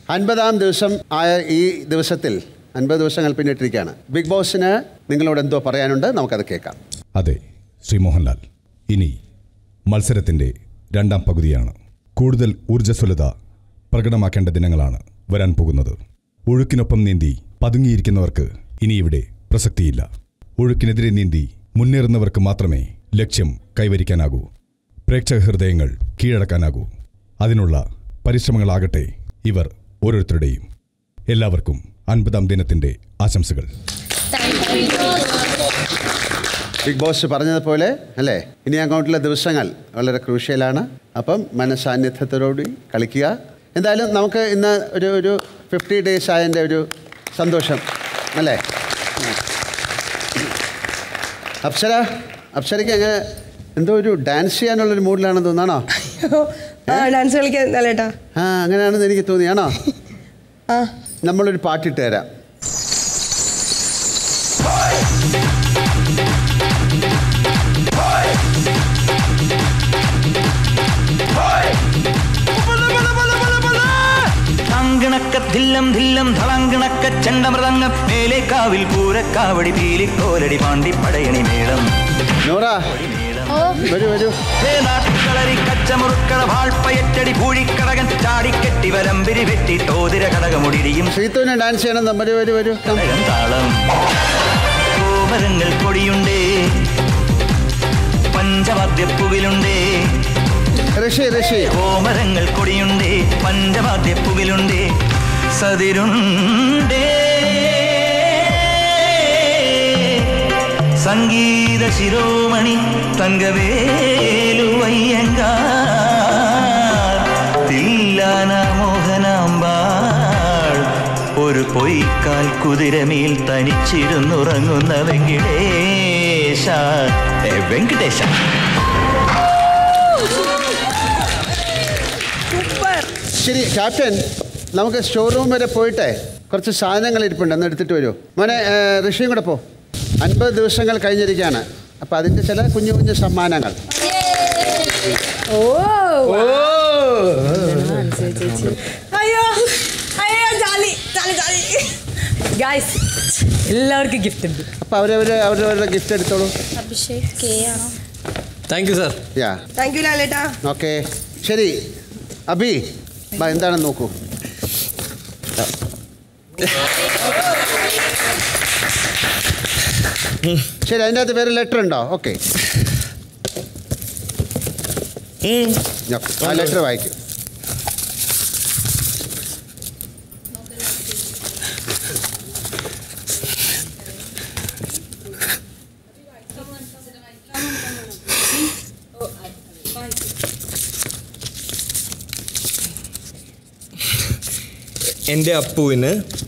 അൻപതാം ദിവസം ആയ ഈ ദിവസത്തിൽ അൻപത് ദിവസങ്ങൾ പിന്നിട്ടിരിക്കുകയാണ് ബിഗ് ബോസിന് നിങ്ങളോട് എന്തോ പറയാനുണ്ട് നമുക്കത് കേൾക്കാം അതെ ശ്രീ മോഹൻലാൽ ഇനി മത്സരത്തിൻ്റെ രണ്ടാം പകുതിയാണ് കൂടുതൽ ഊർജ്ജസ്വലത പ്രകടമാക്കേണ്ട ദിനങ്ങളാണ് വരാൻ പോകുന്നത് ഒഴുക്കിനൊപ്പം നീന്തി പതുങ്ങിയിരിക്കുന്നവർക്ക് ഇനി ഇവിടെ പ്രസക്തിയില്ല ഒഴുക്കിനെതിരെ നീന്തി മുന്നേറുന്നവർക്ക് മാത്രമേ ലക്ഷ്യം കൈവരിക്കാനാകൂ പ്രേക്ഷക ഹൃദയങ്ങൾ കീഴടക്കാനാകൂ അതിനുള്ള പരിശ്രമങ്ങളാകട്ടെ ഇവർ ഓരോരുത്തരുടെയും എല്ലാവർക്കും അൻപതാം ദിനത്തിൻ്റെ ആശംസകൾ ബിഗ് ബോസ് പറഞ്ഞതുപോലെ അല്ലേ ഇനി അങ്ങോട്ടുള്ള ദിവസങ്ങൾ വളരെ ക്രൂഷ്യലാണ് അപ്പം മനസാന്നിധ്യത്തോടുകൂടി കളിക്കുക എന്തായാലും നമുക്ക് ഇന്ന് ഒരു ഒരു ഫിഫ്റ്റി ഡേയ്സ് ആയതിൻ്റെ ഒരു സന്തോഷം അല്ലേ അപ്സര അപ്സരയ്ക്ക് അങ്ങനെ എന്തോ ഒരു ഡാൻസ് ചെയ്യാനുള്ളൊരു മൂഡിലാണെന്ന് തോന്നാണോ ആ ഡാൻസ് കളിക്കാൻ നല്ലേട്ടാ ആ അങ്ങനെയാണെന്ന് എനിക്ക് തോന്നിയാണോ ആ നമ്മളൊരു പാട്ടിട്ട് തരാം അങ്കിണക്ക ധില്ലം ധില്ലം ധളങ്കിണക്ക ചെണ്ടമൃതങ്ങം മേലേക്കാവിൽ പൂരക്കാവടി പീലിക്കോലടി പാണ്ടിപ്പടയണി മേളം നോറ വരൂ വരൂ ഹേ നാട്ടുകളരി കച്ചമുറുക്കള വാൾപ്പയറ്റടി പൂഴിക്കടകൻ ചാടിക്കെട്ടി വരമ്പിരി വെട്ടി തോതിര കടകമുടിയും ശ്രീത്തുവിനെ ഡാൻസ് ചെയ്യണം നം- വരൂ വരൂ വരൂ കം. താളം കോമരങ്ങൾ കൊടിയുണ്ടേ പഞ്ചവാദ്യപ്പുവിലുണ്ടേ ഋഷി ഋഷി കോമരങ്ങൾ കൊടിയുണ്ടേ പഞ്ചവാദ്യപ്പുവിലുണ്ടേ സതിരുണ്ടേ സംഗീത ശിരോമണി തങ്കവേലുവയ്യങ്കാർ തില്ലാന മോഹനാമ്പാൾ ഒരു പൊയ്ക്കാൽ കുതിരമേൽ തനിച്ചിരുന്നുറങ്ങുന്ന വെങ്കിടേശ ഏ, വെങ്കടേശ ശരി ക്യാപ്റ്റൻ നമുക്ക് സ്റ്റോർ റൂം വരെ പോയിട്ടെ കുറച്ച് സാധനങ്ങൾ ഇരിപ്പുണ്ട് ഒന്ന് എടുത്തിട്ട് വരൂ മോനെ ഏ, ഋഷിയും കൂടെ പോ അൻപത് ദിവസങ്ങൾ കഴിഞ്ഞിരിക്കുകയാണ് അപ്പം അതിൻ്റെ ചില കുഞ്ഞു കുഞ്ഞു സമ്മാനങ്ങൾ ഓ ഓ അയ്യോ അയ്യോ ജാലി ജാലി ജാലി ഗായ്സ് എല്ലാവർക്കും ഗിഫ്റ്റ് ഉണ്ട് അപ്പോൾ അവരവർ അവരവരുടെ ഗിഫ്റ്റ് എടുത്തോളൂ അഭിഷേക് കെ ആണോ thank you sir yeah thank you ലാലേട്ടാ ഓക്കെ ശരി അബി ബാ എന്താണെന്ന് നോക്കൂ ശരി അതിൻ്റെ അകത്ത് വേറെ ലെറ്റർ ഉണ്ടോ ഓക്കെ ആ ലെറ്റർ വായിക്കും എൻ്റെ അപ്പുവിന്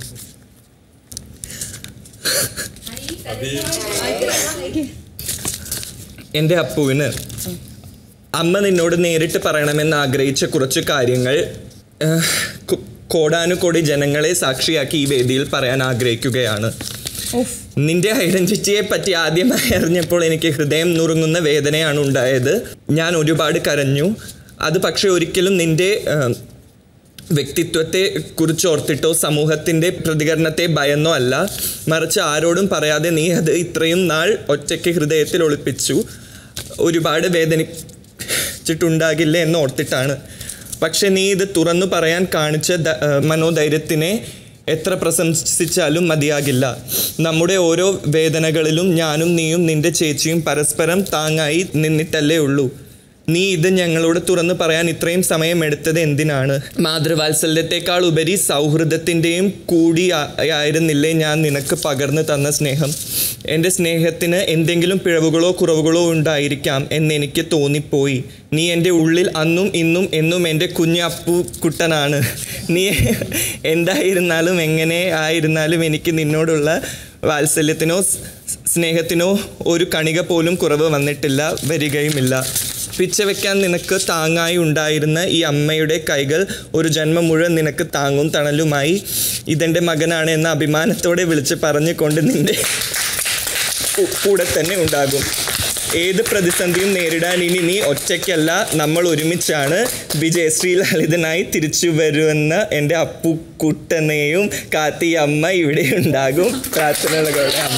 എൻ്റെ അപ്പുവിന് അമ്മ നിന്നോട് നേരിട്ട് പറയണമെന്ന് ആഗ്രഹിച്ച കുറച്ച് കാര്യങ്ങൾ ഏഹ്, കു- കോടാനുകോടി ജനങ്ങളെ സാക്ഷിയാക്കി ഈ വേദിയിൽ പറയാൻ ആഗ്രഹിക്കുകയാണ് നിന്റെ ഐഡന്റിറ്റിയെ പറ്റി ആദ്യമായി അറിഞ്ഞപ്പോൾ എനിക്ക് ഹൃദയം നുറുങ്ങുന്ന വേദനയാണ് ഉണ്ടായത് ഞാൻ ഒരുപാട് കരഞ്ഞു അത് പക്ഷെ ഒരിക്കലും നിന്റെ ഏഹ്, വ്യക്തിത്വത്തെ കുറിച്ചോർത്തിട്ടോ സമൂഹത്തിൻ്റെ പ്രതികരണത്തെ ഭയന്നോ അല്ല മറിച്ച് ആരോടും പറയാതെ നീ അത് ഇത്രയും നാൾ ഒറ്റയ്ക്ക് ഹൃദയത്തിൽ ഒളിപ്പിച്ചു ഒരുപാട് വേദനിച്ചിട്ടുണ്ടാകില്ല എന്ന് ഓർത്തിട്ടാണ് പക്ഷെ നീ ഇത് തുറന്നു പറയാൻ കാണിച്ച ധ- ഏഹ് മനോധൈര്യത്തിനെ എത്ര പ്രശംസിച്ചാലും മതിയാകില്ല നമ്മുടെ ഓരോ വേദനകളിലും ഞാനും നീയും നിന്റെ ചേച്ചിയും പരസ്പരം താങ്ങായി നിന്നിട്ടല്ലേ ഉള്ളൂ നീ ഇത് ഞങ്ങളോട് തുറന്നു പറയാൻ ഇത്രയും സമയം എടുത്തത് എന്തിനാണ് മാതൃവാത്സല്യത്തെക്കാൾ ഉപരി സൗഹൃദത്തിൻ്റെയും കൂടി ആ- ആയിരുന്നില്ലേ ഞാൻ നിനക്ക് പകർന്നു തന്ന സ്നേഹം എൻ്റെ സ്നേഹത്തിന് എന്തെങ്കിലും പിഴവുകളോ കുറവുകളോ ഉണ്ടായിരിക്കാം എന്നെനിക്ക് തോന്നിപ്പോയി നീ എൻ്റെ ഉള്ളിൽ അന്നും ഇന്നും എന്നും എൻ്റെ കുഞ്ഞു അപ്പു കുട്ടനാണ് നീ എന്തായിരുന്നാലും എങ്ങനെ ആയിരുന്നാലും എനിക്ക് നിന്നോടുള്ള വാത്സല്യത്തിനോ സ്- സ്നേഹത്തിനോ ഒരു കണിക പോലും കുറവ് വന്നിട്ടില്ല വരികയുമില്ല പിച്ച വെക്കാൻ നിനക്ക് താങ്ങായി ഉണ്ടായിരുന്ന ഈ അമ്മയുടെ കൈകൾ ഒരു ജന്മം മുഴുവൻ നിനക്ക് താങ്ങും തണലുമായി ഇതെൻ്റെ മകനാണ് എന്ന അഭിമാനത്തോടെ വിളിച്ച് പറഞ്ഞുകൊണ്ട് നിന്റെ കൂ- കൂടെ തന്നെ ഉണ്ടാകും ഏത് പ്രതിസന്ധിയും നേരിടാൻ ഇനി നീ ഒറ്റയ്ക്കല്ല നമ്മൾ ഒരുമിച്ചാണ് വിജയശ്രീ ലളിതനായി തിരിച്ചു വരുമെന്ന് എൻ്റെ അപ്പു കുട്ടനെയും കാത്തി അമ്മ ഇവിടെ ഉണ്ടാകും പ്രാർത്ഥനകളുടെ അമ്മ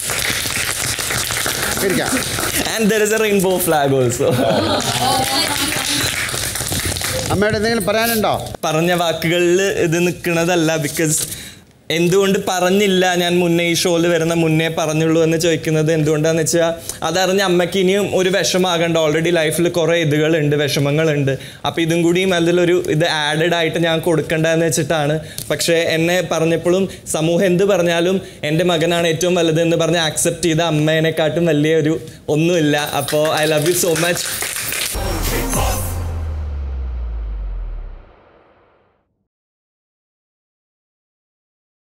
ഇരിക്കാം and there is a rainbow flag also അമ്മയുടെ എന്തെങ്കിലും പറയാനുണ്ടോ പറഞ്ഞ വാക്കുകളിൽ ഇത് നിൽക്കുന്നതല്ല ബിക്കോസ് എന്തുകൊണ്ട് പറഞ്ഞില്ല ഞാൻ മുന്നേ ഈ ഷോയിൽ വരുന്ന മുന്നേ പറഞ്ഞുള്ളൂ എന്ന് ചോദിക്കുന്നത് എന്തുകൊണ്ടാന്ന് വെച്ചാൽ അതറിഞ്ഞ അമ്മയ്ക്ക് ഇനിയും ഒരു വിഷമാകണ്ട ഓൾറെഡി ലൈഫിൽ കുറേ ഇതുകളുണ്ട് വിഷമങ്ങളുണ്ട് അപ്പോൾ ഇതും കൂടിയും അതിലൊരു ഇത് ആഡഡ് ആയിട്ട് ഞാൻ കൊടുക്കണ്ടെന്ന് വെച്ചിട്ടാണ് പക്ഷേ എന്നെ പറഞ്ഞപ്പോഴും സമൂഹം എന്ത് പറഞ്ഞാലും എൻ്റെ മകനാണ് ഏറ്റവും വലുത് എന്ന് പറഞ്ഞ് ആക്സെപ്റ്റ് ചെയ്ത അമ്മേനെക്കാട്ടും വലിയ ഒരു ഒന്നുമില്ല അപ്പോൾ I love you so much